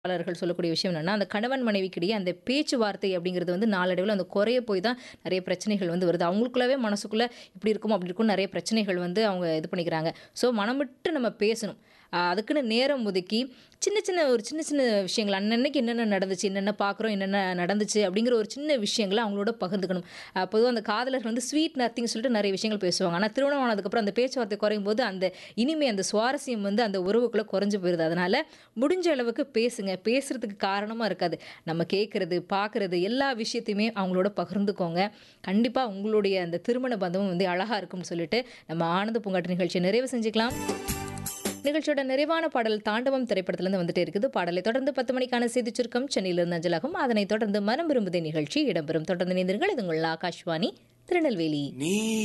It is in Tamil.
ஆளர்கள் சொல்லக்கூடிய விஷயம் என்னன்னா, அந்த கணவன் மனைவிக்கிடையே அந்த பேச்சுவார்த்தை அப்படிங்கிறது வந்து நாளடைவுல அந்த குறைய போய் தான் நெறைய பிரச்சனைகள் வந்து வருது. அவங்களுக்குள்ளவே மனசுக்குள்ள இப்படி இருக்கும், அப்படி இருக்கும்னு நெறைய பிரச்சனைகள் வந்து அவங்க இது பண்ணிக்கிறாங்க. ஸோ மனம் விட்டு நம்ம பேசணும். அ அதுக்குன்னு நேரம் ஒதுக்கி சின்ன சின்ன ஒரு சின்ன சின்ன விஷயங்கள் அன்னன்னைக்கு என்னென்ன நடந்துச்சு, என்னென்ன பார்க்குறோம், என்னென்ன நடந்துச்சு அப்படிங்கிற ஒரு சின்ன விஷயங்கள அவங்களோட பகிர்ந்துக்கணும். அ பொதுவா அந்த காதலர்கள் வந்து ஸ்வீட் நத்திங் சொல்லிட்டு நெறைய விஷயங்கள் பேசுவாங்க. ஆனா திருமணம் ஆனதுக்கப்புறம் அந்த பேச்சுவார்த்தை குறையும்போது அந்த இனிமை, அந்த சுவாரஸ்யம் வந்து அந்த உறவுக்குள்ள குறைஞ்சு போயிருது. அதனால முடிஞ்ச அளவுக்கு பேசுங்க. பேசுறதுக்கு காரணமா இருக்காது. நம்ம கேட்கறது, பார்க்குறது எல்லா விஷயத்தையுமே அவங்களோட பகிர்ந்துக்கோங்க. கண்டிப்பா உங்களுடைய அந்த திருமண பந்தமும் வந்து அழகா இருக்கும்னு சொல்லிட்டு நம்ம ஆனந்த பூங்காற்று நிகழ்ச்சிய நிறைவு செஞ்சுக்கலாம். நிகழ்ச்சியோட நிறைவான பாடல் தாண்டவம் திரைப்படத்திலிருந்து வந்துட்டே இருக்குது. பாடலை தொடர்ந்து 10 மணிக்கான செய்திச் சுருக்கம் சென்னையிலிருந்து அஞ்சலாகும். அதனைத் தொடர்ந்து மனம் விரும்புதே நிகழ்ச்சி இடம்பெறும். தொடர்ந்து இணைந்திருங்கள். இது உங்கள் ஆகாஷ்வாணி திருநெல்வேலி. நீ